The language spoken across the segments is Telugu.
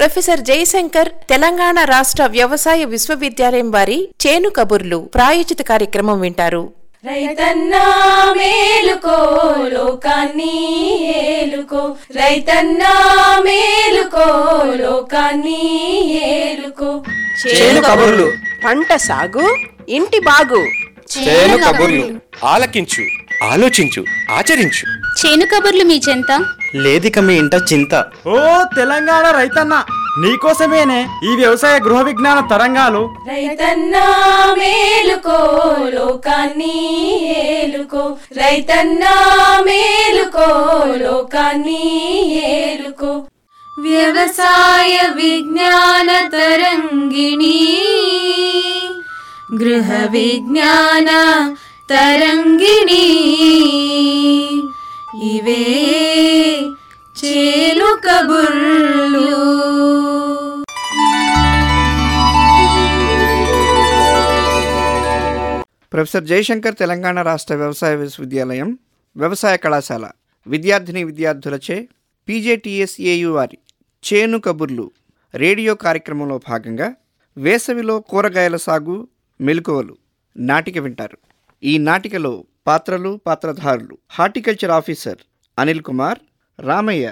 ప్రొఫెసర్ జయశంకర్ తెలంగాణ రాష్ట్ర వ్యవసాయ విశ్వవిద్యాలయం వారి చేను కబుర్లు ప్రాయోజిత కార్యక్రమం వింటారు రైతన్నా మేలుకో లోకాన్ని ఏలుకో రైతన్నా మేలుకో లోకాన్ని ఏలుకో చేను కబుర్లు పంట సాగు ఇంటి బాగు చేను కబుర్లు ఆలకించు ఆలోచించు ఆచరించు చేను కబుర్లు మీ చెంత లేదిక మీ ఇంట చింత ఓ తెలంగాణ రైతన్న నీకోసమేనే ఈ వ్యవసాయ గృహ విజ్ఞాన తరంగాలు రైతన్నా మేలుకో లోకాన్ని ఏలుకో రైతన్నా మేలుకో లోకాన్ని ఏలుకో వ్యవసాయ విజ్ఞాన తరంగిణి గృహ విజ్ఞాన తరంగిణి ఇవే చేలు కబుర్లు ప్రొఫెసర్ జయశంకర్ తెలంగాణ రాష్ట్ర వ్యవసాయ విశ్వవిద్యాలయం వ్యవసాయ కళాశాల విద్యార్థిని విద్యార్థులచే పీజేటీఎస్ఏయు వారి చేను కబుర్లు రేడియో కార్యక్రమంలో భాగంగా వేసవిలో కూరగాయల సాగు మెలకువలు నాటిక వింటారు ఈ నాటికలో పాత్రలు పాత్రధారులు హార్టికల్చర్ ఆఫీసర్ అనిల్ కుమార్ రామయ్య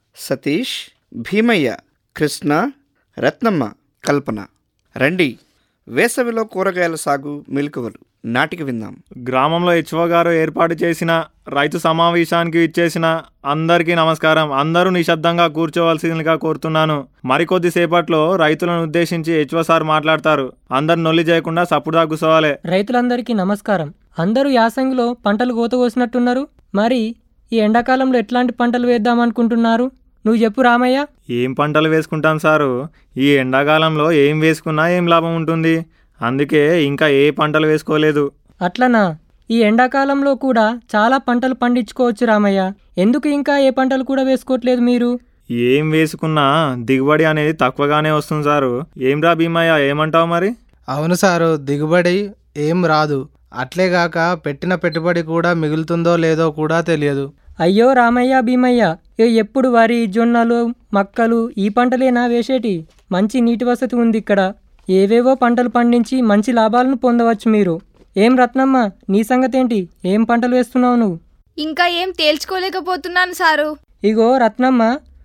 సతీష్ భీమయ్య కృష్ణ రత్నమ్మ కల్పన రండి వేసవిలో కూరగాయల సాగు మెలకువలు నాటిక విందాం గ్రామంలో హెచ్ఓ గారు ఏర్పాటు చేసిన రైతు సమావేశానికి ఇచ్చేసిన అందరికీ నమస్కారం అందరూ నిశ్శబ్దంగా కూర్చోవలసిందిగా కోరుతున్నాను మరికొద్ది సేపట్లో రైతులను ఉద్దేశించి హెచ్ఓ సార్ మాట్లాడతారు అందరు నొల్లి చేయకుండా సప్పుడుదా కూర్చోవాలి రైతులందరికీ నమస్కారం అందరూ యాసంగిలో పంటలు కోత కోసినట్టున్నారు మరి ఈ ఎండాకాలంలో ఎట్లాంటి పంటలు వేద్దామనుకుంటున్నారు నువ్వు చెప్పు రామయ్య ఏం పంటలు వేసుకుంటాం సారు ఈ ఎండాకాలంలో ఏం వేసుకున్నా ఏం లాభం ఉంటుంది అందుకే ఇంకా ఏ పంటలు వేసుకోలేదు అట్లనా ఈ ఎండాకాలంలో కూడా చాలా పంటలు పండించుకోవచ్చు రామయ్య ఎందుకు ఇంకా ఏ పంటలు కూడా వేసుకోవట్లేదు మీరు ఏం వేసుకున్నా దిగుబడి అనేది తక్కువగానే వస్తుంది సారు ఏం రా భీమయ్య ఏమంటావు మరి అవును సారు దిగుబడి ఏం రాదు అట్లేగాక పెట్టిన పెట్టుబడి కూడా మిగులుతుందో లేదో కూడా తెలియదు అయ్యో రామయ్య భీమయ్య ఏ ఎప్పుడు వరి జొన్నలు మక్కలు ఈ పంటలేనా వేసేటి మంచి నీటి వసతి ఉంది ఇక్కడ ఏవేవో పంటలు పండించి మంచి లాభాలను పొందవచ్చు మీరు ఏం రత్నమ్మ నీ సంగతేంటి ఏం పంటలు వేస్తున్నావు నువ్వు ఇంకా ఏం తేల్చుకోలేకపోతున్నాను సారు ఇగో రత్నమ్మ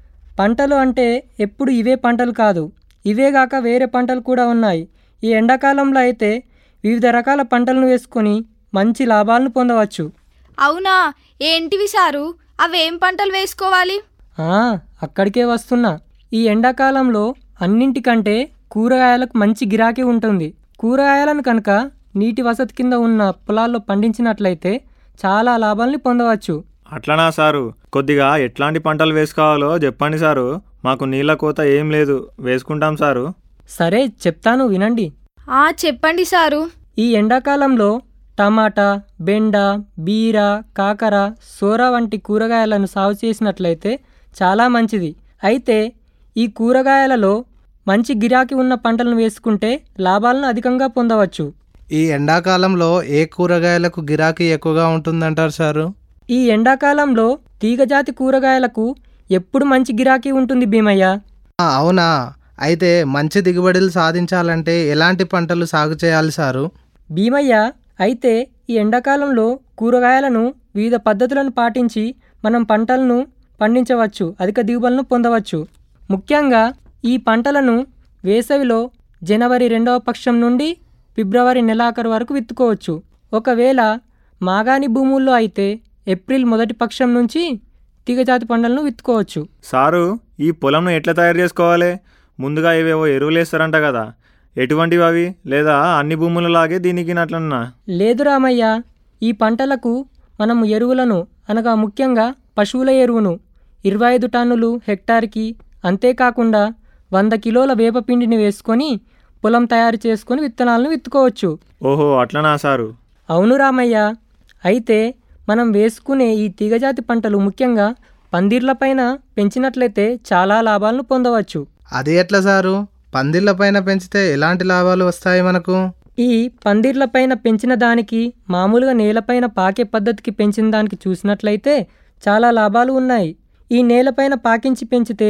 పంటలు అంటే ఎప్పుడు ఇవే పంటలు కాదు ఇవే గాక వేరే పంటలు కూడా ఉన్నాయి ఈ ఎండాకాలంలో అయితే వివిధ రకాల పంటలను వేసుకొని మంచి లాభాలను పొందవచ్చు అవునా ఏంటివి సారు అవేం పంటలు వేసుకోవాలి ఆ, అక్కడికే వస్తున్నా ఈ ఎండాకాలంలో అన్నింటికంటే కూరగాయలకు మంచి గిరాకీ ఉంటుంది కూరగాయలను కనుక నీటి వసతి కింద ఉన్న పొలాల్లో పండించినట్లయితే చాలా లాభాల్ని పొందవచ్చు అట్లనా సారు కొద్దిగా ఎట్లాంటి పంటలు వేసుకోవాలో చెప్పండి సారు మాకు నీళ్ళ కోత ఏం లేదు వేసుకుంటాం సారు సరే చెప్తాను వినండి ఆ చెప్పండి సారు ఈ ఎండాకాలంలో టమాటా బెండ బీర కాకర సోర వంటి కూరగాయలను సాగు చేసినట్లయితే చాలా మంచిది అయితే ఈ కూరగాయలలో మంచి గిరాకీ ఉన్న పంటలను వేసుకుంటే లాభాలను అధికంగా పొందవచ్చు ఈ ఎండాకాలంలో ఏ కూరగాయలకు గిరాకీ ఎక్కువగా ఉంటుందంటారు సారు ఈ ఎండాకాలంలో తీగజాతి కూరగాయలకు ఎప్పుడు మంచి గిరాకీ ఉంటుంది భీమయ్య ఆ, అవునా అయితే మంచి దిగుబడులు సాధించాలంటే ఎలాంటి పంటలు సాగు చేయాలి సారు భీమయ్య అయితే ఈ ఎండాకాలంలో కూరగాయలను వివిధ పద్ధతులను పాటించి మనం పంటలను పండించవచ్చు అధిక దిగుబడులను పొందవచ్చు ముఖ్యంగా ఈ పంటలను వేసవిలో జనవరి రెండవ పక్షం నుండి ఫిబ్రవరి నెలాఖరు వరకు విత్తుకోవచ్చు ఒకవేళ మాగాణి భూముల్లో అయితే ఏప్రిల్ మొదటి పక్షం నుంచి తీగజాతి పంటలను విత్తుకోవచ్చు సారు ఈ పొలంను ఎట్లా తయారు చేసుకోవాలి ముందుగా ఇవేవో ఎరువులు వేస్తారంట కదా ఎటువంటివి అవి లేదా అన్ని భూములలాగే దీనికి అట్లన్నా లేదు రామయ్య ఈ పంటలకు మనము ఎరువులను అనగా ముఖ్యంగా పశువుల ఎరువును ఇరవై ఐదు టన్నులు హెక్టార్కి అంతేకాకుండా వంద కిలోల వేపపిండిని వేసుకొని పొలం తయారు చేసుకొని విత్తనాలను విత్తుకోవచ్చు ఓహో అట్లనా సారు అవును రామయ్య అయితే మనం వేసుకునే ఈ తీగజాతి పంటలు ముఖ్యంగా పందిర్లపైన పెంచినట్లయితే చాలా లాభాలను పొందవచ్చు అది ఎట్లా సారు పందిళ్ళ పైన పెంచితే ఎలాంటి లాభాలు వస్తాయి మనకు ఈ పందిర్లపైన పెంచిన దానికి మామూలుగా నేలపైన పాకే పద్ధతికి పెంచిన దానికి చూసినట్లయితే చాలా లాభాలు ఉన్నాయి ఈ నేలపైన పాకించి పెంచితే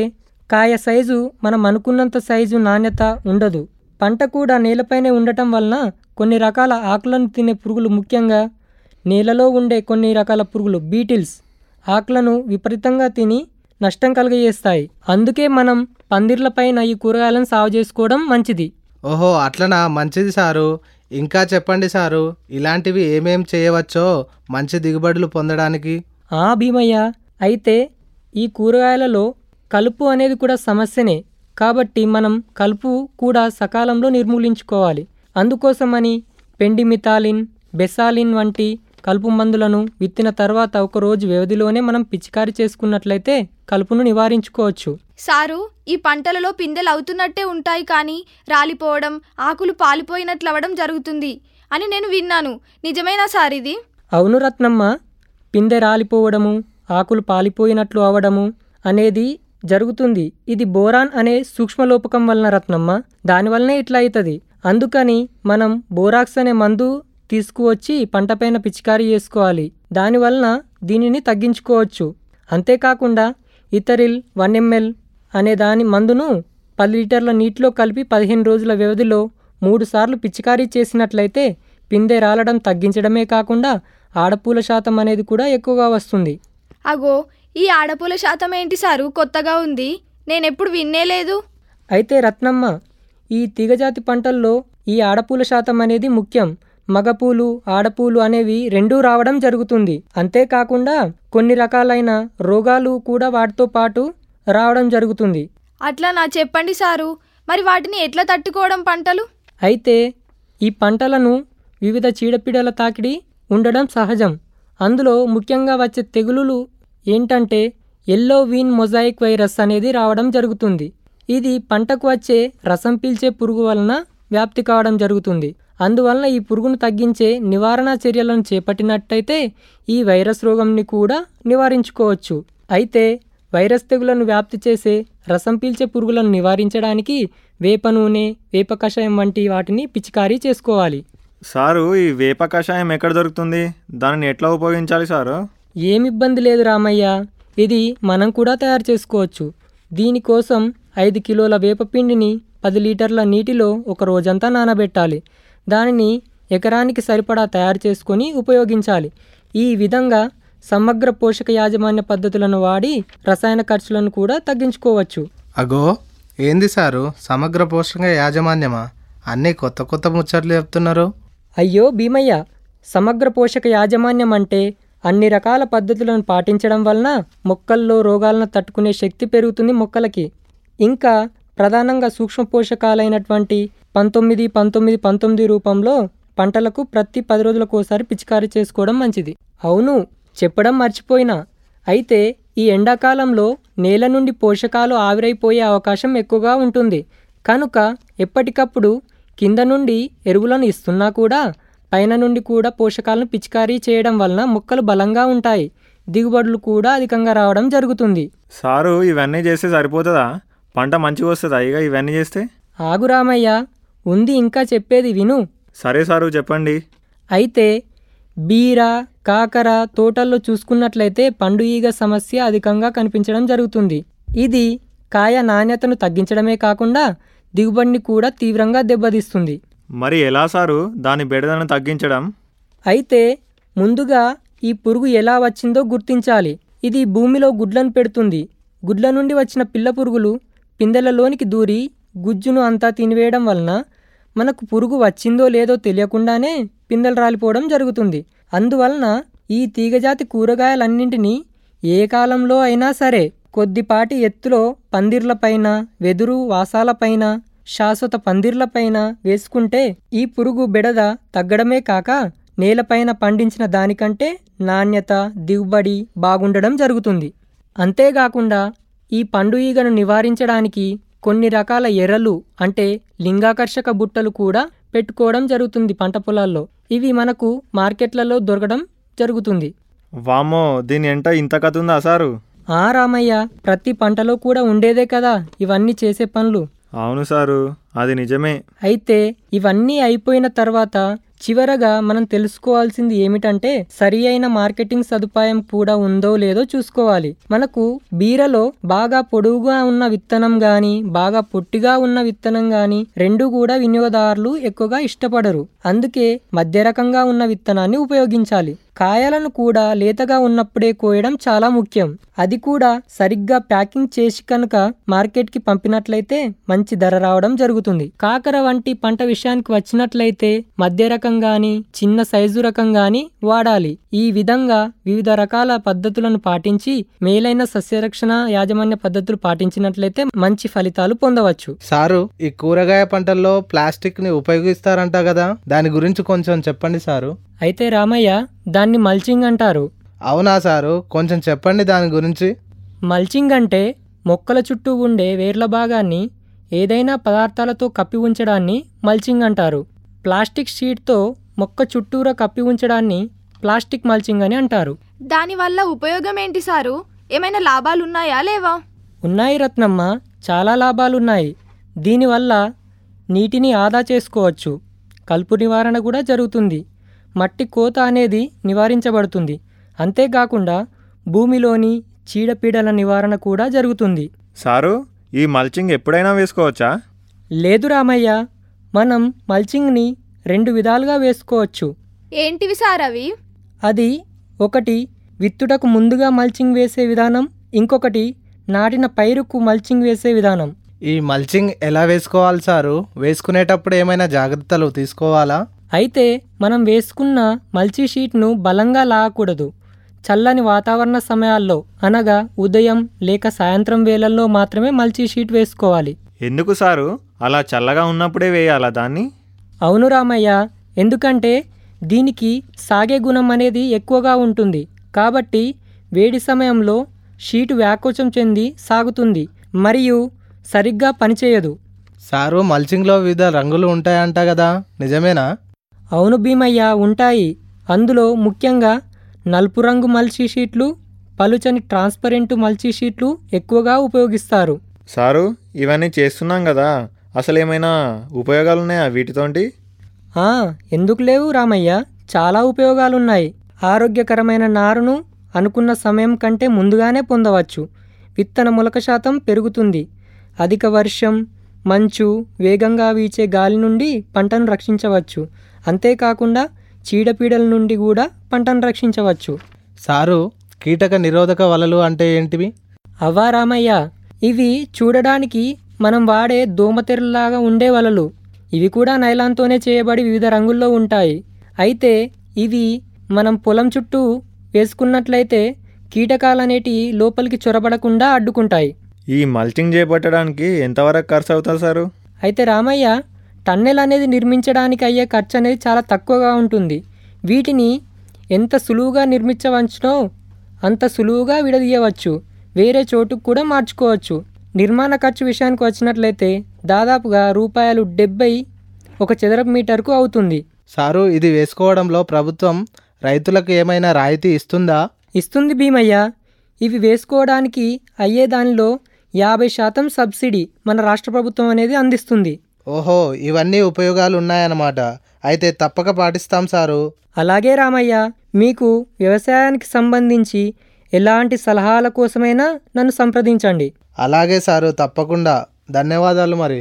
కాయ సైజు మనం అనుకున్నంత సైజు నాణ్యత ఉండదు పంట కూడా నేలపైనే ఉండటం వలన కొన్ని రకాల ఆకులను తినే పురుగులు ముఖ్యంగా నేలలో ఉండే కొన్ని రకాల పురుగులు బీటిల్స్ ఆకులను విపరీతంగా తిని నష్టం కలుగజేస్తాయి అందుకే మనం పందిర్లపైన ఈ కూరగాయలను సాగు చేసుకోవడం మంచిది ఓహో అట్లనా మంచిది సారు ఇంకా చెప్పండి సారు ఇలాంటివి ఏమేం చేయవచ్చో మంచి దిగుబడులు పొందడానికి ఆ భీమయ్య అయితే ఈ కూరగాయలలో కలుపు అనేది కూడా సమస్యనే కాబట్టి మనం కలుపు కూడా సకాలంలో నిర్మూలించుకోవాలి అందుకోసమని పెండిమిథాలిన్ బెసాలిన్ వంటి కలుపు మందులను విత్తిన తర్వాత ఒక రోజు వ్యవధిలోనే మనం పిచికారీ చేసుకున్నట్లయితే కలుపును నివారించుకోవచ్చు సారు ఈ పంటలలో పిందెలు అవుతున్నట్టే ఉంటాయి కానీ రాలిపోవడం ఆకులు పాలిపోయినట్లు అవ్వడం జరుగుతుంది అని నేను విన్నాను నిజమేనా సార్ ఇది అవును రత్నమ్మ పిందె రాలిపోవడము ఆకులు పాలిపోయినట్లు అవడము అనేది జరుగుతుంది ఇది బోరాన్ అనే సూక్ష్మలోపకం వలన రత్నమ్మ దానివల్లనే ఇట్లా అవుతుంది అందుకని మనం బోరాక్స్ అనే మందు తీసుకువచ్చి పంటపైన పిచికారీ చేసుకోవాలి దానివలన దీనిని తగ్గించుకోవచ్చు అంతేకాకుండా ఇతరిల్ వన్ ఎంఎల్ అనే దాని మందును పది లీటర్ల నీటిలో కలిపి పదిహేను రోజుల వ్యవధిలో మూడు సార్లు పిచికారీ చేసినట్లయితే పిందె రాలడం తగ్గించడమే కాకుండా ఆడపూల శాతం అనేది కూడా ఎక్కువగా వస్తుంది అగో ఈ ఆడపూల శాతం ఏంటి సారు కొత్తగా ఉంది నేనెప్పుడు విన్నే లేదు అయితే రత్నమ్మ ఈ తీగజాతి పంటల్లో ఈ ఆడపూల శాతం అనేది ముఖ్యం మగపూలు ఆడపూలు అనేవి రెండూ రావడం జరుగుతుంది అంతేకాకుండా కొన్ని రకాలైన రోగాలు కూడా వాటితో పాటు రావడం జరుగుతుంది అట్లా నా చెప్పండి సారు మరి వాటిని ఎట్లా తట్టుకోవడం పంటలు అయితే ఈ పంటలను వివిధ చీడపీడల తాకిడి ఉండడం సహజం అందులో ముఖ్యంగా వచ్చే తెగులులు ఏంటంటే ఎల్లో వీన్ మొజాయిక్ వైరస్ అనేది రావడం జరుగుతుంది ఇది పంటకు వచ్చే రసం పీల్చే పురుగు వలన వ్యాప్తి కావడం జరుగుతుంది అందువలన ఈ పురుగును తగ్గించే నివారణ చర్యలను చేపట్టినట్టయితే ఈ వైరస్ రోగంని కూడా నివారించుకోవచ్చు అయితే వైరస్ తెగులను వ్యాప్తి చేసే రసం పీల్చే పురుగులను నివారించడానికి వేప నూనె వేప కషాయం వంటి వాటిని పిచికారీ చేసుకోవాలి సారు ఈ వేప కషాయం ఎక్కడ దొరుకుతుంది దానిని ఎట్లా ఉపయోగించాలి సారు ఏమి ఇబ్బంది లేదు రామయ్య ఇది మనం కూడా తయారు చేసుకోవచ్చు దీనికోసం ఐదు కిలోల వేపపిండిని పది లీటర్ల నీటిలో ఒక రోజంతా నానబెట్టాలి దానిని ఎకరానికి సరిపడా తయారు చేసుకొని ఉపయోగించాలి ఈ విధంగా సమగ్ర పోషక యాజమాన్య పద్ధతులను వాడి రసాయన ఖర్చులను కూడా తగ్గించుకోవచ్చు అగో ఏంది సారు సమగ్ర పోషక యాజమాన్యమా అన్నీ కొత్త కొత్త ముచ్చట్లు చెప్తున్నారు అయ్యో భీమయ్య సమగ్ర పోషక యాజమాన్యం అంటే అన్ని రకాల పద్ధతులను పాటించడం వలన మొక్కల్లో రోగాలను తట్టుకునే శక్తి పెరుగుతుంది మొక్కలకి ఇంకా ప్రధానంగా సూక్ష్మ పోషకాలైనటువంటి పంతొమ్మిది పంతొమ్మిది పంతొమ్మిది రూపంలో పంటలకు ప్రతి పది రోజులకోసారి పిచికారీ చేసుకోవడం మంచిది అవును చెప్పడం మర్చిపోయినా అయితే ఈ ఎండాకాలంలో నేల నుండి పోషకాలు ఆవిరైపోయే అవకాశం ఎక్కువగా ఉంటుంది కనుక ఎప్పటికప్పుడు కింద నుండి ఎరువులను ఇస్తున్నా కూడా పైన నుండి కూడా పోషకాలను పిచికారీ చేయడం వలన మొక్కలు బలంగా ఉంటాయి దిగుబడులు కూడా అధికంగా రావడం జరుగుతుంది సారు ఇవన్నీ చేస్తే సరిపోతుందా పంట మంచిగా వస్తుందా ఇక ఇవన్నీ చేస్తే ఆగు రామయ్య ఉంది ఇంకా చెప్పేది విను సరే సారు చెప్పండి అయితే బీర కాకర తోటల్లో చూసుకున్నట్లయితే పండు ఈగ సమస్య అధికంగా కనిపించడం జరుగుతుంది ఇది కాయ నాణ్యతను తగ్గించడమే కాకుండా దిగుబడిని కూడా తీవ్రంగా దెబ్బతీస్తుంది మరి ఎలా సారు దాని బెడదను తగ్గించడం అయితే ముందుగా ఈ పురుగు ఎలా వచ్చిందో గుర్తించాలి ఇది భూమిలో గుడ్లను పెడుతుంది గుడ్ల నుండి వచ్చిన పిల్ల పురుగులు పిందెలలోనికి దూరి గుజ్జును అంతా తినివేయడం వలన మనకు పురుగు వచ్చిందో లేదో తెలియకుండానే పిందెలు రాలిపోవడం జరుగుతుంది అందువలన ఈ తీగజాతి కూరగాయలన్నింటినీ ఏ కాలంలో అయినా సరే కొద్దిపాటి ఎత్తులో పందిర్లపైన వెదురు వాసాలపైన శాశ్వత పందిర్లపైన వేసుకుంటే ఈ పురుగు బెడద తగ్గడమే కాక నేలపైన పండించిన దానికంటే నాణ్యత దిగుబడి బాగుండడం జరుగుతుంది అంతేకాకుండా ఈ పండు ఈగను నివారించడానికి కొన్ని రకాల ఎర్రలు అంటే లింగాకర్షక బుట్టలు కూడా పెట్టుకోవడం జరుగుతుంది పంట పొలాల్లో ఇవి మనకు మార్కెట్లలో దొరకడం జరుగుతుంది వామ్మో దీని ఎంట ఇంత కథ ఉందా సారు ఆ రామయ్య ప్రతి పంటలో కూడా ఉండేదే కదా ఇవన్నీ చేసే పనులు అవును సారు అది నిజమే అయితే ఇవన్నీ అయిపోయిన తర్వాత చివరగా మనం తెలుసుకోవాల్సింది ఏమిటంటే సరి అయిన మార్కెటింగ్ సదుపాయం కూడా ఉందో లేదో చూసుకోవాలి మనకు బీరలో బాగా పొడుగుగా ఉన్న విత్తనం గాని బాగా పొట్టిగా ఉన్న విత్తనం గాని రెండు కూడా వినియోగదారులు ఎక్కువగా ఇష్టపడరు అందుకే మధ్య రకంగా ఉన్న విత్తనాన్ని ఉపయోగించాలి కాయలను కూడా లేతగా ఉన్నప్పుడే కోయడం చాలా ముఖ్యం అది కూడా సరిగ్గా ప్యాకింగ్ చేసి కనుక మార్కెట్కి పంపినట్లయితే మంచి ధర రావడం జరుగుతుంది కాకర వంటి పంట విషయానికి వచ్చినట్లయితే మధ్య రకం గాని చిన్న సైజు రకం గాని వాడాలి ఈ విధంగా వివిధ రకాల పద్ధతులను పాటించి మేలైన సస్యరక్షణ యాజమాన్య పద్ధతులు పాటించినట్లయితే మంచి ఫలితాలు పొందవచ్చు సారు ఈ కూరగాయ పంటల్లో ప్లాస్టిక్ ని ఉపయోగిస్తారంట కదా దాని గురించి కొంచెం చెప్పండి సారు అయితే రామయ్య దాన్ని మల్చింగ్ అంటారు అవునా సారు కొంచెం చెప్పండి దాని గురించి మల్చింగ్ అంటే మొక్కల చుట్టూ ఉండే వేర్ల భాగాన్ని ఏదైనా పదార్థాలతో కప్పి ఉంచడాన్ని మల్చింగ్ అంటారు ప్లాస్టిక్ షీట్తో మొక్క చుట్టూరా కప్పి ఉంచడాన్ని ప్లాస్టిక్ మల్చింగ్ అని అంటారు దానివల్ల ఉపయోగం ఏంటి సారు ఏమైనా లాభాలు ఉన్నాయా లేవా ఉన్నాయి రత్నమ్మ చాలా లాభాలున్నాయి దీనివల్ల నీటిని ఆదా చేసుకోవచ్చు కలుపు నివారణ కూడా జరుగుతుంది మట్టి కోత అనేది నివారించబడుతుంది అంతేకాకుండా భూమిలోని చీడపీడల నివారణ కూడా జరుగుతుంది సారు ఈ మల్చింగ్ ఎప్పుడైనా వేసుకోవచ్చా లేదు రామయ్య మనం మల్చింగ్ని రెండు విధాలుగా వేసుకోవచ్చు ఏంటివి సార్ అవి అది ఒకటి విత్తుటకు ముందుగా మల్చింగ్ వేసే విధానం ఇంకొకటి నాటిన పైరుకు మల్చింగ్ వేసే విధానం ఈ మల్చింగ్ ఎలా వేసుకోవాలి సారు వేసుకునేటప్పుడు ఏమైనా జాగ్రత్తలు తీసుకోవాలా అయితే మనం వేసుకున్న మల్చి షీట్ను బలంగా లాగకూడదు చల్లని వాతావరణ సమయాల్లో అనగా ఉదయం లేక సాయంత్రం వేళల్లో మాత్రమే మల్చి షీట్ వేసుకోవాలి ఎందుకు సారు అలా చల్లగా ఉన్నప్పుడే వేయాలా దాన్ని అవును రామయ్య ఎందుకంటే దీనికి సాగే గుణం అనేది ఎక్కువగా ఉంటుంది కాబట్టి వేడి సమయంలో షీటు వ్యాకోచం చెంది సాగుతుంది మరియు సరిగ్గా పనిచేయదు సారు మల్చింగ్లో వివిధ రంగులు ఉంటాయంట కదా నిజమేనా అవును భీమయ్య ఉంటాయి అందులో ముఖ్యంగా నలుపు రంగు మల్చి షీట్లు పలుచని ట్రాన్స్పరెంట్ మల్చి షీట్లు ఎక్కువగా ఉపయోగిస్తారు సారు ఇవన్నీ చేస్తున్నాం కదా అసలు ఏమైనా ఉపయోగాలు ఉన్నాయా వీటితోటి ఆ, ఎందుకు లేవు రామయ్య చాలా ఉపయోగాలున్నాయి ఆరోగ్యకరమైన నారును అనుకున్న సమయం కంటే ముందుగానే పొందవచ్చు విత్తన మొలక శాతం పెరుగుతుంది అధిక వర్షం మంచు వేగంగా వీచే గాలి నుండి పంటను రక్షించవచ్చు అంతేకాకుండా చీడపీడల నుండి కూడా పంటను రక్షించవచ్చు సారు కీటక నిరోధక వలలు అంటే ఏంటివి అవ్వా రామయ్య ఇవి చూడడానికి మనం వాడే దోమతెరలాగా ఉండే వలలు ఇవి కూడా నైలాన్తోనే చేయబడి వివిధ రంగుల్లో ఉంటాయి అయితే ఇవి మనం పొలం చుట్టూ వేసుకున్నట్లయితే కీటకాలనేటి లోపలికి చొరబడకుండా అడ్డుకుంటాయి ఈ మల్చింగ్ చేపట్టడానికి ఎంతవరకు ఖర్చు అవుతుంది సారు అయితే రామయ్య టన్నెల్ అనేది నిర్మించడానికి అయ్యే ఖర్చు అనేది చాలా తక్కువగా ఉంటుంది వీటిని ఎంత సులువుగా నిర్మించవచ్చునో అంత సులువుగా విడదీయవచ్చు వేరే చోటుకు కూడా మార్చుకోవచ్చు నిర్మాణ ఖర్చు విషయానికి వచ్చినట్లయితే దాదాపుగా రూపాయలు డెబ్బై ఒక చదరపు మీటర్కు అవుతుంది సారు ఇది వేసుకోవడంలో ప్రభుత్వం రైతులకు ఏమైనా రాయితీ ఇస్తుందా ఇస్తుంది భీమయ్య ఇవి వేసుకోవడానికి అయ్యే దానిలో యాభై శాతం సబ్సిడీ మన రాష్ట్ర ప్రభుత్వం అనేది అందిస్తుంది ఓహో ఇవన్నీ ఉపయోగాలు ఉన్నాయన్నమాట అయితే తప్పక పాటిస్తాం సారు అలాగే రామయ్య మీకు వ్యవసాయానికి సంబంధించి ఎలాంటి సలహాల కోసమైనా నన్ను సంప్రదించండి అలాగే సారు తప్పకుండా ధన్యవాదాలు మరి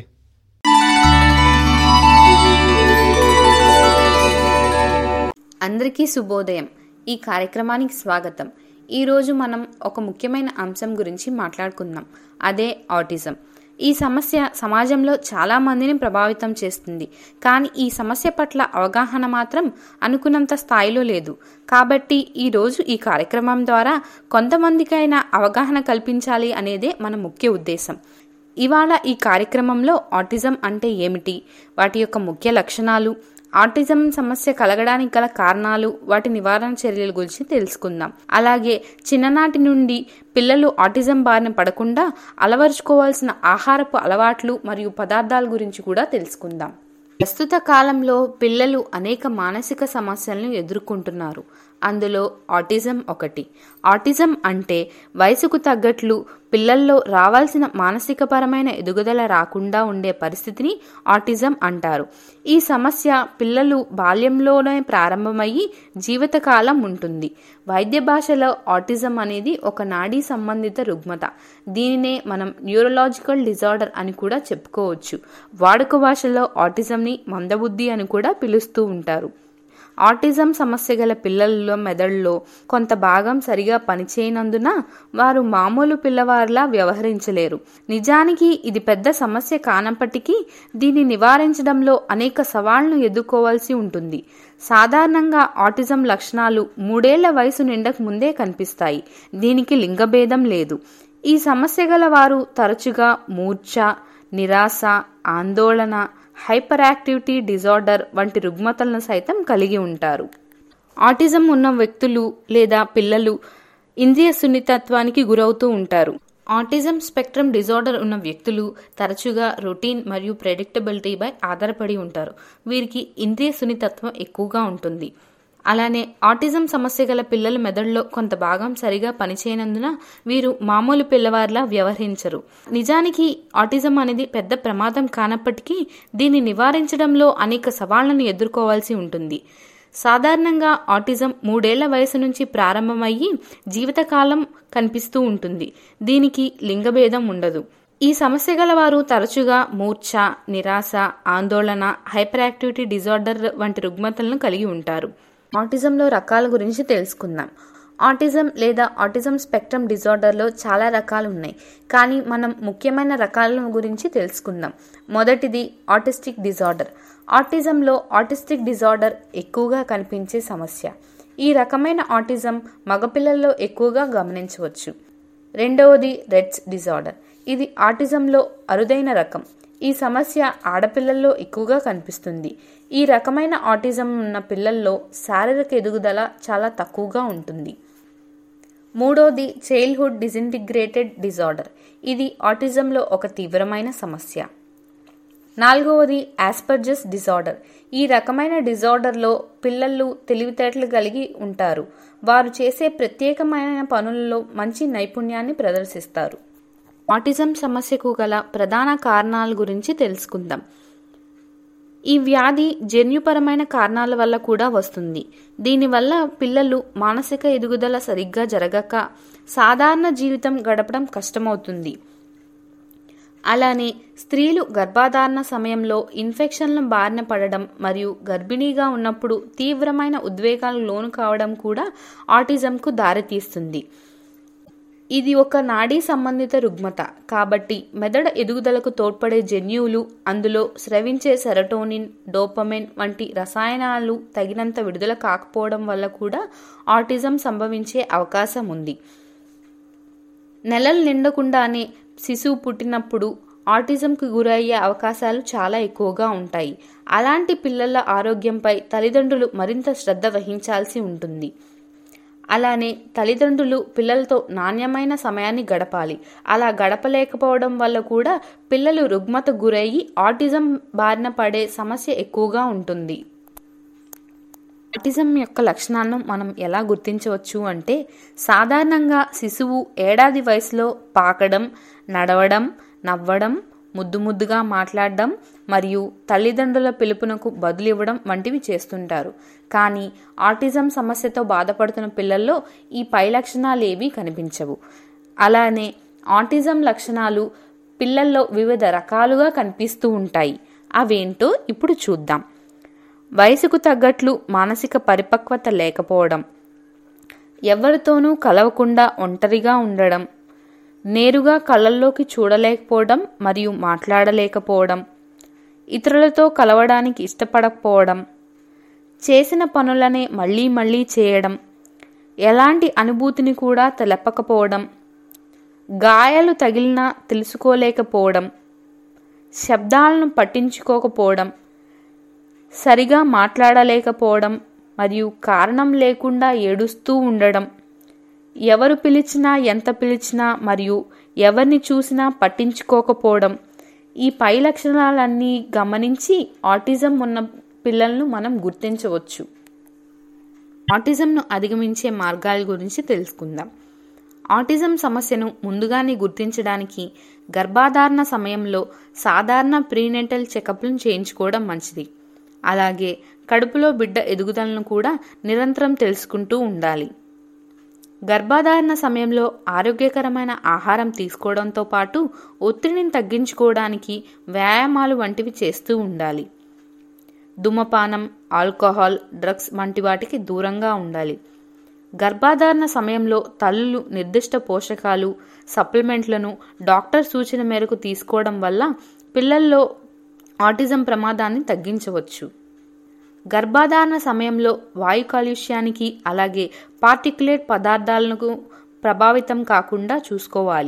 అందరికీ శుభోదయం ఈ కార్యక్రమానికి స్వాగతం ఈరోజు మనం ఒక ముఖ్యమైన అంశం గురించి మాట్లాడుకుందాం అదే ఆటిజం ఈ సమస్య సమాజంలో చాలా మందిని ప్రభావితం చేస్తుంది కానీ ఈ సమస్య పట్ల అవగాహన మాత్రం అనుకున్నంత స్థాయిలో లేదు కాబట్టి ఈరోజు ఈ కార్యక్రమం ద్వారా కొంతమందికైనా అవగాహన కల్పించాలి అనేదే మన ముఖ్య ఉద్దేశం ఇవాళ ఈ కార్యక్రమంలో ఆటిజం అంటే ఏమిటి వాటి యొక్క ముఖ్య లక్షణాలు ఆటిజం సమస్య కలగడానికి గల కారణాలు వాటి నివారణ చర్యల గురించి తెలుసుకుందాం అలాగే చిన్ననాటి నుండి పిల్లలు ఆటిజం బారిన పడకుండా అలవరుచుకోవాల్సిన ఆహారపు అలవాట్లు మరియు పదార్థాల గురించి కూడా తెలుసుకుందాం ప్రస్తుత కాలంలో పిల్లలు అనేక మానసిక సమస్యలను ఎదుర్కొంటున్నారు అందులో ఆటిజం ఒకటి ఆటిజం అంటే వయసుకు తగ్గట్లు పిల్లల్లో రావాల్సిన మానసికపరమైన ఎదుగుదల రాకుండా ఉండే పరిస్థితిని ఆటిజం అంటారు ఈ సమస్య పిల్లలు బాల్యంలోనే ప్రారంభమయ్యి జీవితకాలం ఉంటుంది వైద్య భాషలో ఆటిజం అనేది ఒక నాడీ సంబంధిత రుగ్మత దీనినే మనం న్యూరలాజికల్ డిజార్డర్ అని కూడా చెప్పుకోవచ్చు వాడుక భాషలో ఆటిజంని మందబుద్ధి అని కూడా పిలుస్తూ ఉంటారు ఆటిజం సమస్య గల పిల్లల్లో మెదడులో కొంత భాగం సరిగా పనిచేయనందున వారు మామూలు పిల్లవారిలా వ్యవహరించలేరు నిజానికి ఇది పెద్ద సమస్య కానప్పటికీ దీన్ని నివారించడంలో అనేక సవాళ్లను ఎదుర్కోవాల్సి ఉంటుంది సాధారణంగా ఆటిజం లక్షణాలు మూడేళ్ల వయసు నిండక ముందే కనిపిస్తాయి దీనికి లింగభేదం లేదు ఈ సమస్య గల వారు తరచుగా మూర్ఛ నిరాశ ఆందోళన హైపర్ యాక్టివిటీ డిజార్డర్ వంటి రుగ్మతలను సైతం కలిగి ఉంటారు ఆటిజం ఉన్న వ్యక్తులు లేదా పిల్లలు ఇంద్రియ సున్నితత్వానికి గురవుతూ ఉంటారు ఆటిజం స్పెక్ట్రమ్ డిజార్డర్ ఉన్న వ్యక్తులు తరచుగా రొటీన్ మరియు ప్రెడిక్టబిలిటీపై ఆధారపడి ఉంటారు వీరికి ఇంద్రియ సున్నితత్వం ఎక్కువగా ఉంటుంది అలానే ఆటిజం సమస్య గల పిల్లల మెదడులో కొంత భాగం సరిగా పనిచేయనందున వీరు మామూలు పిల్లవారిలా వ్యవహరించరు నిజానికి ఆటిజం అనేది పెద్ద ప్రమాదం కానప్పటికీ దీన్ని నివారించడంలో అనేక సవాళ్లను ఎదుర్కోవాల్సి ఉంటుంది సాధారణంగా ఆటిజం మూడేళ్ల వయసు నుంచి ప్రారంభమయ్యి జీవితకాలం కనిపిస్తూ ఉంటుంది దీనికి లింగభేదం ఉండదు ఈ సమస్య గల వారు తరచుగా మూర్ఛ నిరాశ ఆందోళన హైపర్ యాక్టివిటీ డిజార్డర్ వంటి రుగ్మతలను కలిగి ఉంటారు ఆటిజంలో రకాల గురించి తెలుసుకుందాం ఆటిజం లేదా ఆటిజం స్పెక్ట్రమ్ డిజార్డర్లో చాలా రకాలు ఉన్నాయి కానీ మనం ముఖ్యమైన రకాల గురించి తెలుసుకుందాం మొదటిది ఆటిస్టిక్ డిజార్డర్ ఆటిజంలో ఆటిస్టిక్ డిజార్డర్ ఎక్కువగా కనిపించే సమస్య ఈ రకమైన ఆటిజం మగపిల్లల్లో ఎక్కువగా గమనించవచ్చు రెండవది రెడ్స్ డిజార్డర్ ఇది ఆటిజంలో అరుదైన రకం ఈ సమస్య ఆడపిల్లల్లో ఎక్కువగా కనిపిస్తుంది ఈ రకమైన ఆటిజం ఉన్న పిల్లల్లో శారీరక ఎదుగుదల చాలా తక్కువగా ఉంటుంది మూడోది చైల్డ్హుడ్ డిసింటిగ్రేటెడ్ డిజార్డర్ ఇది ఆటిజంలో ఒక తీవ్రమైన సమస్య నాలుగవది ఆస్పర్జస్ డిజార్డర్ ఈ రకమైన డిజార్డర్లో పిల్లలు తెలివితేటలు కలిగి ఉంటారు వారు చేసే ప్రత్యేకమైన పనులలో మంచి నైపుణ్యాన్ని ప్రదర్శిస్తారు ఆటిజం సమస్యకు గల ప్రధాన కారణాల గురించి తెలుసుకుందాం ఈ వ్యాధి జన్యుపరమైన కారణాల వల్ల కూడా వస్తుంది దీనివల్ల పిల్లలు మానసిక ఎదుగుదల సరిగ్గా జరగక సాధారణ జీవితం గడపడం కష్టమవుతుంది అలానే స్త్రీలు గర్భాధారణ సమయంలో ఇన్ఫెక్షన్ల బారిన పడడం మరియు గర్భిణీగా ఉన్నప్పుడు తీవ్రమైన ఉద్వేగాలు లోను కావడం కూడా ఆటిజంకు దారితీస్తుంది ఇది ఒక నాడీ సంబంధిత రుగ్మత కాబట్టి మెదడు ఎదుగుదలకు తోడ్పడే జన్యువులు అందులో స్రవించే సెరటోనిన్ డోపమైన్ వంటి రసాయనాలు తగినంత విడుదల కాకపోవడం వల్ల కూడా ఆటిజం సంభవించే అవకాశం ఉంది నెలలు నిండకుండానే శిశువు పుట్టినప్పుడు ఆటిజంకు గురయ్యే అవకాశాలు చాలా ఎక్కువగా ఉంటాయి అలాంటి పిల్లల ఆరోగ్యంపై తల్లిదండ్రులు మరింత శ్రద్ధ వహించాల్సి ఉంటుంది అలానే తల్లిదండ్రులు పిల్లలతో నాణ్యమైన సమయాన్ని గడపాలి అలా గడపలేకపోవడం వల్ల కూడా పిల్లలు రుగ్మత గురయ్యి ఆటిజం బారిన పడే సమస్య ఎక్కువగా ఉంటుంది ఆటిజం యొక్క లక్షణాలను మనం ఎలా గుర్తించవచ్చు అంటే సాధారణంగా శిశువు ఏడాది వయసులో పాకడం నడవడం నవ్వడం ముద్దు ముద్దుగా మాట్లాడడం మరియు తల్లిదండ్రుల పిలుపునకు బదులివ్వడం వంటివి చేస్తుంటారు కానీ ఆటిజం సమస్యతో బాధపడుతున్న పిల్లల్లో ఈ పై లక్షణాలు ఏవీ కనిపించవు అలానే ఆటిజం లక్షణాలు పిల్లల్లో వివిధ రకాలుగా కనిపిస్తూ ఉంటాయి అవేంటో ఇప్పుడు చూద్దాం వయసుకు తగ్గట్లు మానసిక పరిపక్వత లేకపోవడం ఎవరితోనూ కలవకుండా ఒంటరిగా ఉండడం నేరుగా కళ్ళల్లోకి చూడలేకపోవడం మరియు మాట్లాడలేకపోవడం ఇతరులతో కలవడానికి ఇష్టపడకపోవడం చేసిన పనులనే మళ్ళీ మళ్ళీ చేయడం ఎలాంటి అనుభూతిని కూడా తెలపకపోవడం గాయాలు తగిలినా తెలుసుకోలేకపోవడం శబ్దాలను పట్టించుకోకపోవడం సరిగా మాట్లాడలేకపోవడం మరియు కారణం లేకుండా ఏడుస్తూ ఉండడం ఎవరు పిలిచినా ఎంత పిలిచినా మరియు ఎవరిని చూసినా పట్టించుకోకపోవడం ఈ పై లక్షణాలన్నీ గమనించి ఆటిజం ఉన్న పిల్లలను మనం గుర్తించవచ్చు ఆటిజంను అధిగమించే మార్గాల గురించి తెలుసుకుందాం ఆటిజం సమస్యను ముందుగానే గుర్తించడానికి గర్భాధారణ సమయంలో సాధారణ ప్రీనెటల్ చెకప్లను చేయించుకోవడం మంచిది అలాగే కడుపులో బిడ్డ ఎదుగుదలను కూడా నిరంతరం తెలుసుకుంటూ ఉండాలి గర్భాధారణ సమయంలో ఆరోగ్యకరమైన ఆహారం తీసుకోవడంతో పాటు ఒత్తిడిని తగ్గించుకోవడానికి వ్యాయామాలు వంటివి చేస్తూ ఉండాలి ధూమపానం ఆల్కహాల్ డ్రగ్స్ వంటి వాటికి దూరంగా ఉండాలి గర్భాధారణ సమయంలో తల్లులు నిర్దిష్ట పోషకాలు సప్లిమెంట్లను డాక్టర్ సూచన మేరకు తీసుకోవడం వల్ల పిల్లల్లో ఆటిజం ప్రమాదాన్ని తగ్గించవచ్చు గర్భాధారణ సమయంలో వాయు కాలుష్యానికి అలాగే పార్టికులేట్ పదార్థాలకు ప్రభావితం కాకుండా చూసుకోవాలి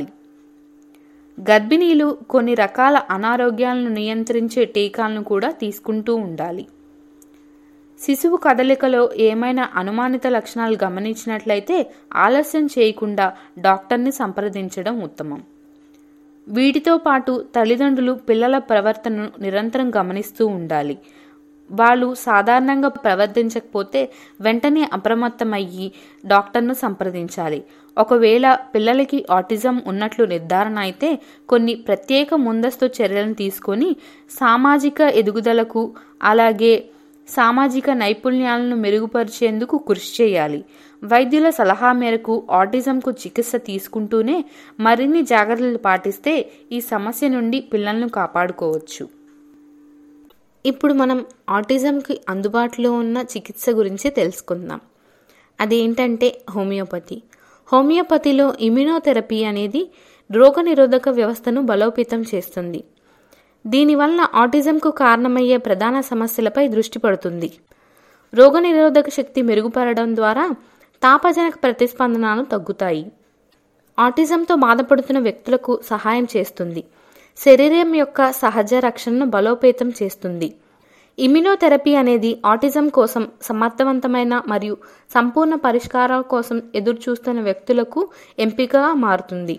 గర్భిణీలు కొన్ని రకాల అనారోగ్యాలను నియంత్రించే టీకాలను కూడా తీసుకుంటూ ఉండాలి శిశువు కదలికలో ఏమైనా అనుమానిత లక్షణాలు గమనించినట్లయితే ఆలస్యం చేయకుండా డాక్టర్ని సంప్రదించడం ఉత్తమం వీటితో పాటు తల్లిదండ్రులు పిల్లల ప్రవర్తనను నిరంతరం గమనిస్తూ ఉండాలి వాళ్ళు సాధారణంగా ప్రవర్తించకపోతే వెంటనే అప్రమత్తమయ్యి డాక్టర్ను సంప్రదించాలి ఒకవేళ పిల్లలకి ఆటిజం ఉన్నట్లు నిర్ధారణ అయితే కొన్ని ప్రత్యేక ముందస్తు చర్యలను తీసుకొని సామాజిక ఎదుగుదలకు అలాగే సామాజిక నైపుణ్యాలను మెరుగుపరిచేందుకు కృషి చేయాలి వైద్యుల సలహా మేరకు ఆటిజంకు చికిత్స తీసుకుంటూనే మరిన్ని జాగ్రత్తలు పాటిస్తే ఈ సమస్య నుండి పిల్లలను కాపాడుకోవచ్చు ఇప్పుడు మనం ఆటిజంకి అందుబాటులో ఉన్న చికిత్స గురించి తెలుసుకుందాం అదేంటంటే హోమియోపతి హోమియోపతిలో ఇమ్యునోథెరపీ అనేది రోగనిరోధక వ్యవస్థను బలోపేతం చేస్తుంది దీనివల్ల ఆటిజంకు కారణమయ్యే ప్రధాన సమస్యలపై దృష్టి పడుతుంది రోగనిరోధక శక్తి మెరుగుపడడం ద్వారా తాపజనక ప్రతిస్పందనలు తగ్గుతాయి ఆటిజంతో బాధపడుతున్న వ్యక్తులకు సహాయం చేస్తుంది శరీరం యొక్క సహజ రక్షణను బలోపేతం చేస్తుంది ఇమ్యునోథెరపీ అనేది ఆటిజం కోసం సమర్థవంతమైన మరియు సంపూర్ణ పరిష్కారాల కోసం ఎదురుచూస్తున్న వ్యక్తులకు ఎంపికగా మారుతుంది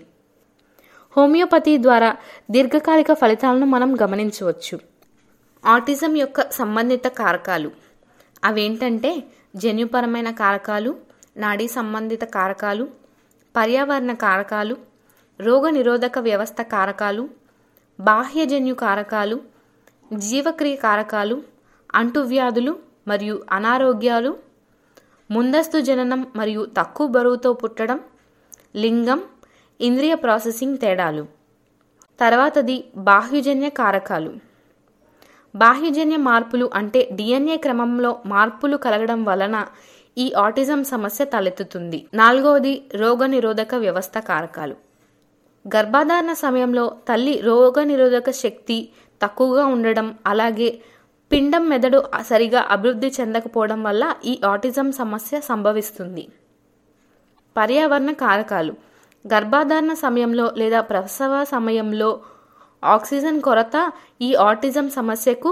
హోమియోపతి ద్వారా దీర్ఘకాలిక ఫలితాలను మనం గమనించవచ్చు ఆటిజం యొక్క సంబంధిత కారకాలు అవేంటంటే జన్యుపరమైన కారకాలు నాడీ సంబంధిత కారకాలు పర్యావరణ కారకాలు రోగనిరోధక వ్యవస్థ కారకాలు బాహ్యజన్యు కారకాలు జీవక్రియ కారకాలు అంటువ్యాధులు మరియు అనారోగ్యాలు ముందస్తు జననం మరియు తక్కువ బరువుతో పుట్టడం లింగం ఇంద్రియ ప్రాసెసింగ్ తేడాలు తర్వాతది బాహ్యజన్య కారకాలు బాహ్యజన్య మార్పులు అంటే డిఎన్ఏ క్రమంలో మార్పులు కలగడం వలన ఈ ఆటిజం సమస్య తలెత్తుతుంది నాలుగవది రోగనిరోధక వ్యవస్థ కారకాలు గర్భాధారణ సమయంలో తల్లి రోగనిరోధక శక్తి తక్కువగా ఉండడం అలాగే పిండం మెదడు సరిగా అభివృద్ధి చెందకపోవడం వల్ల ఈ ఆటిజం సమస్య సంభవిస్తుంది పర్యావరణ కారకాలు గర్భాధారణ సమయంలో లేదా ప్రసవ సమయంలో ఆక్సిజన్ కొరత ఈ ఆటిజం సమస్యకు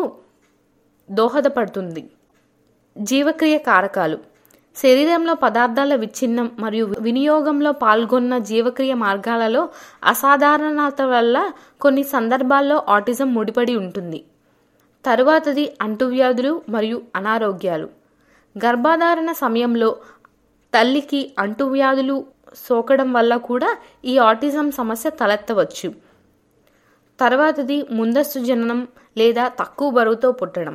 దోహదపడుతుంది జీవక్రియ కారకాలు శరీరంలో పదార్థాల విచ్ఛిన్నం మరియు వినియోగంలో పాల్గొన్న జీవక్రియ మార్గాలలో అసాధారణత వల్ల కొన్ని సందర్భాల్లో ఆటిజం ముడిపడి ఉంటుంది తరువాతది అంటువ్యాధులు మరియు అనారోగ్యాలు గర్భాధారణ సమయంలో తల్లికి అంటువ్యాధులు సోకడం వల్ల కూడా ఈ ఆటిజం సమస్య తలెత్తవచ్చు తర్వాతది ముందస్తు జననం లేదా తక్కువ బరువుతో పుట్టడం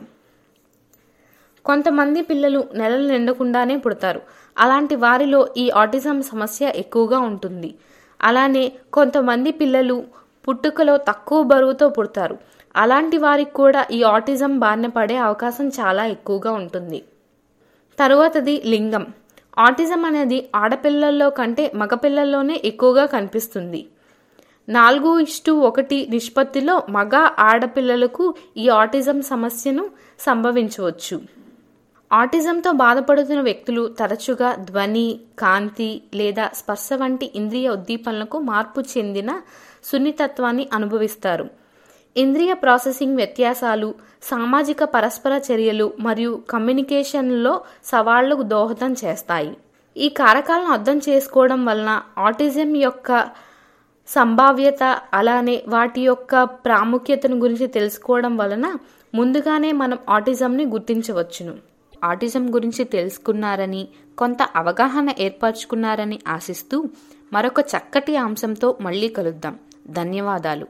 కొంతమంది పిల్లలు నెలలు నిండకుండానే పుడతారు అలాంటి వారిలో ఈ ఆటిజం సమస్య ఎక్కువగా ఉంటుంది అలానే కొంతమంది పిల్లలు పుట్టుకలో తక్కువ బరువుతో పుడతారు అలాంటి వారికి కూడా ఈ ఆటిజం బారిన పడే అవకాశం చాలా ఎక్కువగా ఉంటుంది తరువాతది లింగం ఆటిజం అనేది ఆడపిల్లల్లో కంటే మగపిల్లల్లోనే ఎక్కువగా కనిపిస్తుంది నాలుగు ఇష్టు ఒకటి నిష్పత్తిలో మగ ఆడపిల్లలకు ఈ ఆటిజం సమస్యను సంభవించవచ్చు ఆటిజంతో బాధపడుతున్న వ్యక్తులు తరచుగా ధ్వని కాంతి లేదా స్పర్శ వంటి ఇంద్రియ ఉద్దీపనలకు మార్పు చెందిన సున్నితత్వాన్ని అనుభవిస్తారు ఇంద్రియ ప్రాసెసింగ్ వ్యత్యాసాలు సామాజిక పరస్పర చర్యలు మరియు కమ్యూనికేషన్లో సవాళ్లకు దోహదం చేస్తాయి ఈ కారకాలను అర్థం చేసుకోవడం వలన ఆటిజం యొక్క సంభావ్యత అలానే వాటి యొక్క ప్రాముఖ్యతను గురించి తెలుసుకోవడం వలన ముందుగానే మనం ఆటిజంని గుర్తించవచ్చును ఆటిజం గురించి తెలుసుకున్నారని కొంత అవగాహన ఏర్పరచుకున్నారని ఆశిస్తూ మరొక చక్కటి అంశంతో మళ్ళీ కలుద్దాం ధన్యవాదాలు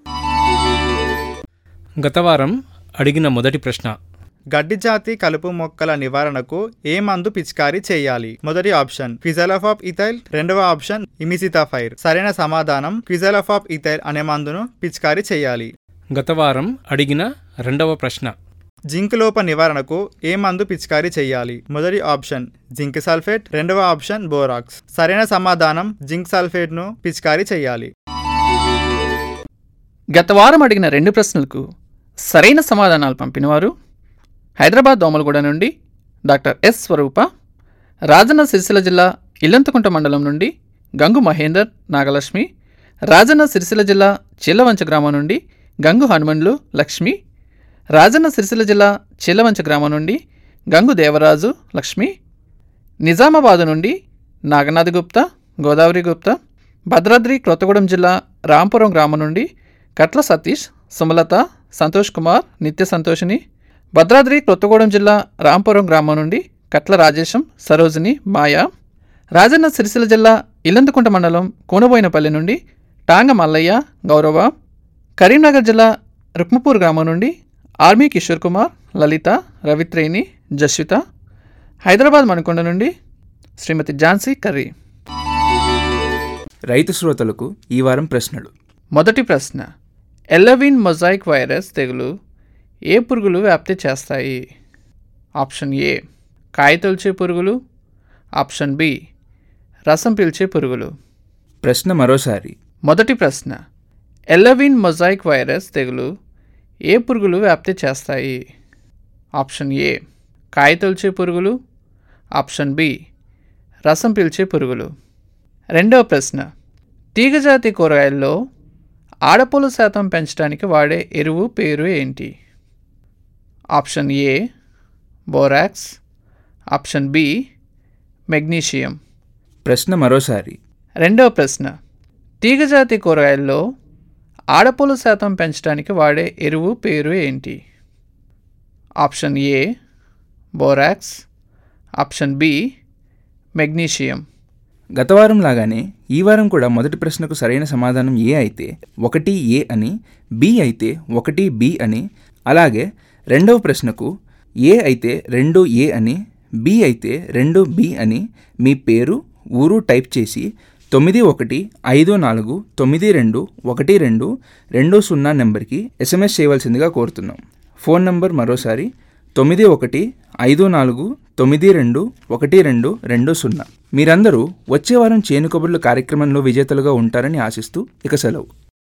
గత వారం అడిగిన మొదటి ప్రశ్న గడ్డి జాతి కలుపు మొక్కల నివారణకు ఏ మందు పిచికారీ చేయాలి మొదటి ఆప్షన్ క్విజలఫాప్ ఇథైల్ రెండవ ఆప్షన్ ఇమిసితాఫైర్ సరైన సమాధానం క్విజలఫాప్ ఇథైల్ అనే మందును పిచికారీ చేయాలి గత వారం అడిగిన రెండవ ప్రశ్న జింక్ లోప నివారణకు ఏ మందు పిచికారీ చేయాలి మొదటి ఆప్షన్ జింక్ సల్ఫేట్ రెండవ ఆప్షన్ బోరాక్స్ సరైన సమాధానం జింక్ సల్ఫేట్ ను పిచికారీ చేయాలి గత వారం అడిగిన రెండు ప్రశ్నలకు సరైన సమాధానాలు పంపినవారు హైదరాబాద్ దోమలగూడ నుండి డాక్టర్ ఎస్ స్వరూప రాజన్న సిరిసిల్ల జిల్లా ఇల్లంతకుంట మండలం నుండి గంగు మహేందర్ నాగలక్ష్మి రాజన్న సిరిసిల్ల జిల్లా చిల్లవంచ గ్రామం నుండి గంగు హనుమండ్లు లక్ష్మి రాజన్న సిరిసిల్ల జిల్లా చిల్లవంచ గ్రామం నుండి గంగు దేవరాజు లక్ష్మి నిజామాబాదు నుండి నాగనాథ్ గుప్తా గోదావరి గుప్తా భద్రాద్రి కొత్తగూడెం జిల్లా రాంపురం గ్రామం నుండి కట్ల సతీష్ సుమలత సంతోష్ కుమార్ నిత్య సంతోషిని భద్రాద్రి కొత్తగూడెం జిల్లా రాంపురం గ్రామం నుండి కట్ల రాజేశం సరోజిని మాయా రాజన్న సిరిసిల్ల జిల్లా ఇల్లందుకుంట మండలం కూనబోయినపల్లి నుండి టాంగ మల్లయ్య గౌరవ కరీంనగర్ జిల్లా రుక్మపూర్ గ్రామం నుండి ఆర్మీ కిషోర్ కుమార్ లలిత రవిత్రేణి జస్విత హైదరాబాద్ మణికొండ నుండి శ్రీమతి ఝాన్సీ కర్రీ రైతు శ్రోతలకు ఈ వారం ప్రశ్నలు మొదటి ప్రశ్న ఎల్లవిన్ మొజాయిక్ వైరస్ తెగులు ఏ పురుగులు వ్యాప్తి చేస్తాయి ఆప్షన్ ఏ కాయ తొలిచే పురుగులు ఆప్షన్ బి రసం పీల్చే పురుగులు ప్రశ్న మరోసారి మొదటి ప్రశ్న ఎల్లవిన్ మొజాయిక్ వైరస్ తెగులు ఏ పురుగులు వ్యాప్తి చేస్తాయి ఆప్షన్ ఏ కాయ తొలిచే పురుగులు ఆప్షన్ బి రసం పీల్చే పురుగులు రెండవ ప్రశ్న తీగజాతి కూరగాయల్లో ఆడపూల శాతం పెంచడానికి వాడే ఎరువు పేరు ఏంటి option A borax option B magnesium ప్రశ్న మరోసారి రెండవ ప్రశ్న తీగజాతి కూరగాయల్లో ఆడపూల శాతం పెంచడానికి వాడే ఎరువు పేరు ఏంటి option A borax option B magnesium గత వారం లాగానే ఈ వారం కూడా మొదటి ప్రశ్నకు సరైన సమాధానం ఏ అయితే ఒకటి ఏ అని బి అయితే ఒకటి బి అని అలాగే రెండవ ప్రశ్నకు ఏ అయితే రెండు ఏ అని బి అయితే రెండు బి అని మీ పేరు ఊరు టైప్ చేసి తొమ్మిది ఒకటి ఐదు నాలుగు తొమ్మిది రెండు ఒకటి రెండు రెండు సున్నా నెంబర్కి ఎస్ఎంఎస్ చేయవలసిందిగా కోరుతున్నాం ఫోన్ నంబర్ మరోసారి తొమ్మిది ఒకటి ఐదు నాలుగు తొమ్మిది రెండు ఒకటి రెండు రెండు సున్నా మీరందరూ వచ్చే వారం చేను కబుర్లు కార్యక్రమంలో విజేతలుగా ఉంటారని ఆశిస్తూ ఇక సెలవు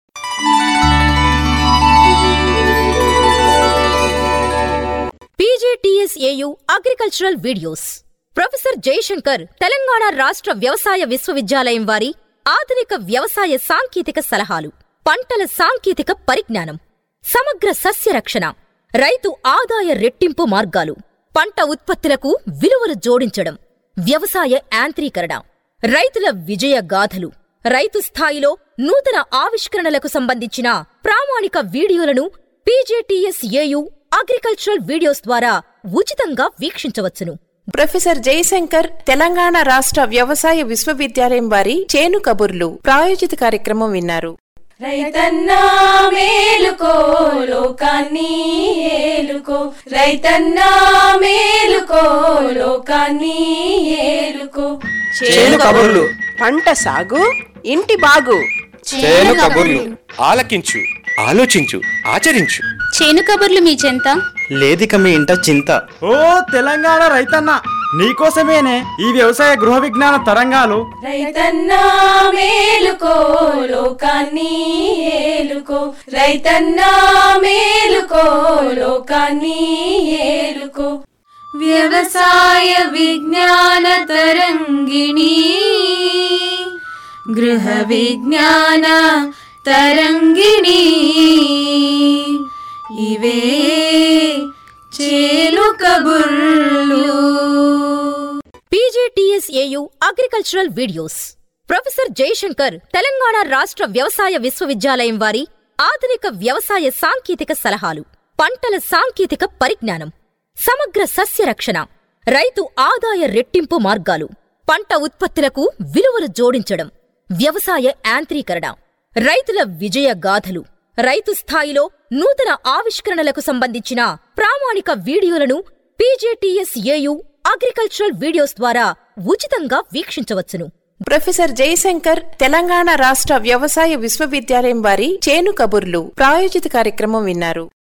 PJTSAU agricultural videos professor Jayashankar Telangana రాష్ట్ర వ్యవసాయ విశ్వవిద్యాలయం వారి ఆధునిక వ్యవసాయ సాంకేతిక సలహాలు పంటల సాంకేతిక పరిజ్ఞానం సమగ్ర సస్య రక్షణ రైతు ఆదాయ రెట్టింపు మార్గాలు పంట ఉత్పత్తులకు విలువలు జోడించడం వ్యవసాయ యాంత్రీకరణ రైతుల విజయ గాథలు రైతు స్థాయిలో నూతన ఆవిష్కరణలకు సంబంధించిన ప్రామాణిక వీడియోలను పీజేటీఎస్ఏయు అగ్రికల్చరల్ వీడియోస్ ద్వారా ఉచితంగా వీక్షించవచ్చును ప్రొఫెసర్ జయశంకర్ తెలంగాణ రాష్ట్ర వ్యవసాయ విశ్వవిద్యాలయం వారి చేను కబుర్లు ప్రాయోజిత కార్యక్రమం విన్నారు రైతన్నా మేలుకో లోకాన్ని ఏలుకో రైతన్నా మేలుకో లోకాన్ని ఏలుకో చేను కబుర్లు పంట సాగు ఇంటి బాగు చేను కబుర్లు ఆలకించు ఆలోచించు ఆచరించు చేను కబుర్లు మీ చెంత లేదిక మీ ఇంట చింత ఓ తెలంగాణ రైతన్న నీకోసమేనే ఈ వ్యవసాయ గృహ విజ్ఞాన తరంగాలు రైతన్నా మేలుకో లోకాన్ని ఏలుకో రైతన్నా మేలుకో లోకాన్ని ఏలుకో వ్యవసాయ విజ్ఞాన తరంగిణి గృహ విజ్ఞాన తరంగిణి ఇవే చేలు కబుర్లు PJTSAU agricultural videos professor Jayashankar Telangana రాష్ట్ర వ్యవసాయ విశ్వవిద్యాలయం వారి ఆధునిక వ్యవసాయ సాంకేతిక సలహాలు పంటల సాంకేతిక పరిజ్ఞానం సమగ్ర సస్య రక్షణ రైతు ఆదాయ రెట్టింపు మార్గాలు పంట ఉత్పత్తులకు విలువలు జోడించడం వ్యవసాయ యాంత్రీకరణ రైతుల విజయ గాథలు రైతు స్థాయిలో నూతన ఆవిష్కరణలకు సంబంధించిన ప్రామాణిక వీడియోలను పీజేటీఎస్ఏయు అగ్రికల్చరల్ వీడియోస్ ద్వారా ఉచితంగా వీక్షించవచ్చును ప్రొఫెసర్ జయశంకర్ తెలంగాణ రాష్ట్ర వ్యవసాయ విశ్వవిద్యాలయం వారి చేను కబుర్లు ప్రాయోజిత కార్యక్రమం విన్నారు